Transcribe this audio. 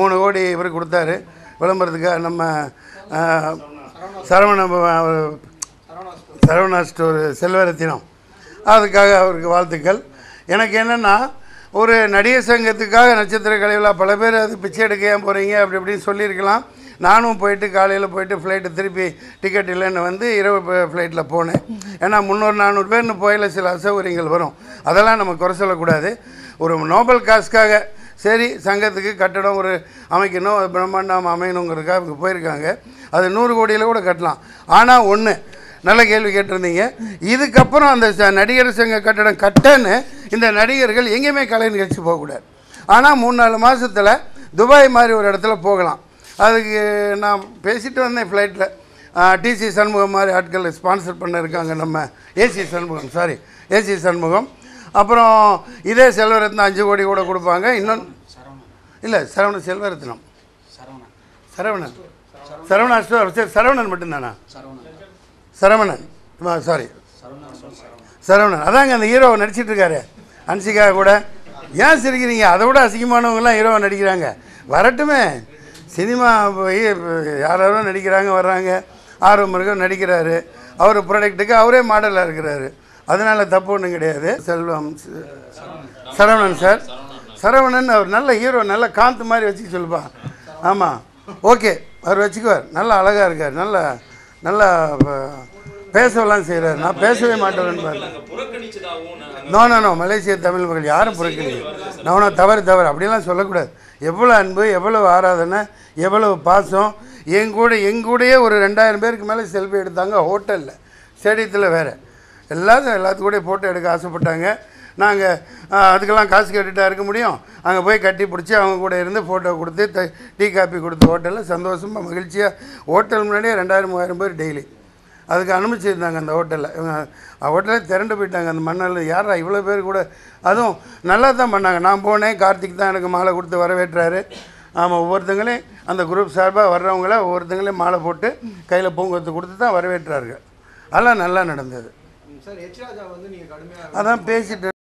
மூணு கோடி இவர் கொடுத்தாரு விளம்பரத்துக்காக நம்ம ஆஹ், சரவண பவ- சரவணா ஸ்டோர் செல்வரத்தினம் அதுக்காக அவருக்கு வாழ்த்துக்கள் எனக்கு என்னென்னா ஒரு நடிகர் சங்கத்துக்காக நட்சத்திர கலைவிழா பல பேர் அது பிச்சை எடுக்க ஏன் போகிறீங்க அப்படி இப்படின்னு சொல்லியிருக்கலாம் நானும் போயிட்டு காலையில் போயிட்டு ஃப்ளைட்டு திருப்பி டிக்கெட் இல்லைன்னு வந்து இரவு ஃப்ளைட்டில் போனேன் ஏன்னா முந்நூறு நானூறு பேர்னு போயில சில அசௌகரியங்கள் வரும் அதெல்லாம் நம்ம குறை சொல்லக்கூடாது ஒரு நோபல் காசுக்காக சரி சங்கத்துக்கு கட்டடம் ஒரு அமைக்கணும் அது பிரம்மாண்டம் அமையணுங்கிறதுக்காக அவங்க போயிருக்காங்க அது நூறு கோடியில் கூட கட்டலாம் ஆனால் ஒன்று நல்ல கேள்வி கேட்டிருந்தீங்க இதுக்கப்புறம் அந்த ச- நடிகர் சங்க கட்டடம் கட்டன்னு இந்த நடிகர்கள் எங்கேயுமே கலை நிகழ்ச்சி போகக்கூடாது ஆனால் மூணு நாலு மாதத்தில் துபாய் மாதிரி ஒரு இடத்துல போகலாம் அதுக்கு நான் பேசிட்டு வந்தேன் ஃப்ளைட்டில் டிசி சண்முகம் மாதிரி ஆட்கள் ஸ்பான்சர் பண்ண இருக்காங்க நம்ம AC Shanmugam sorry AC Shanmugam அப்புறம் இதே செல்வரத்னம் அஞ்சு கோடி கூட கொடுப்பாங்க இன்னொன்று இல்லை சரவணன் செல்வரத்னம் சரவணன் சரவணா ஸ்டோர் சரி சரவணன் மட்டும்தானா சரவணன் சாரி சரவணன் அதாங்க அந்த ஹீரோவை நடிச்சிட்டு இருக்காரு அன்சிகா கூட ஏன் சிரிக்கிறீங்க அதை விட அசிங்கமானவங்கலாம் ஹீரோவை நடிக்கிறாங்க வரட்டுமே சினிமா போய் யாரோ நடிக்கிறாங்க வர்றாங்க ஆர்வம் இருக்க நடிக்கிறாரு அவர் ப்ராடக்ட்டுக்கு அவரே மாடலாக இருக்கிறாரு அதனால தப்பு ஒன்றும் கிடையாது செல்வம் ச- சரவணன் சார் சரவணன் அவர் நல்ல ஹீரோ நல்ல காந்த் மாதிரி வச்சுக்க சொல்லுப்பா ஆமாம் ஓகே அவர் வச்சுக்குவார் நல்லா அழகாக இருக்கார் நல்லா நல்லா அஹ், பேசவெல்லாம் செய்கிறார் நான் பேசவே மாட்டேன்னு பாருங்க புறக்கணிச்சதாகவும் நாங்க நோ நோ நோ மலேசிய தமிழ் மக்கள் யாரும் புறக்கணிங்க நவனா தவறு தவறு அப்படிலாம் சொல்லக்கூடாது எவ்வளோ அன்பு எவ்வளவு ஆராதனை எவ்வளவு பாசம் என் கூட என் கூடயே ஒரு ரெண்டாயிரம் பேருக்கு மேலே செல்ஃபி எடுத்தாங்க ஹோட்டலில் ஸ்டேடியத்தில் வேறு எல்லாரும் எல்லாத்து கூட ஃபோட்டோ எடுக்க ஆசைப்பட்டாங்க நாங்கள் அதுக்கெல்லாம் காசு கேட்டுட்டா இருக்க முடியும் அங்கே போய் கட்டி பிடிச்சி அவங்க கூட இருந்து ஃபோட்டோ கொடுத்து த டீ காப்பி கொடுத்து ஹோட்டலில் சந்தோஷமாக மகிழ்ச்சியாக ஹோட்டல் முன்னாடியே ரெண்டாயிரம் மூவாயிரம் பேர் டெய்லி அதுக்கு அனுமதிச்சிருந்தாங்க அந்த ஹோட்டலில் இவங்க ஹோட்டலே திரண்டு போயிட்டாங்க அந்த மண்ணில் யாரா இவ்வளோ பேர் கூட அதுவும் நல்லா தான் பண்ணாங்க நான் போனேன் கார்த்திக் தான் எனக்கு மாலை கொடுத்து வரவேற்றாரு ஆமாம் ஒவ்வொருத்தங்களையும் அந்த குரூப் சார்பாக வர்றவங்கள ஒவ்வொருத்தங்களையும் மாலை போட்டு கையில் பூங்கொத்து கொடுத்து தான் வரவேற்றார்கள் அதெல்லாம் நல்லா நடந்தது சார் எச் ராஜா வந்து நீங்க கடுமையா அதான் பேசிட்டு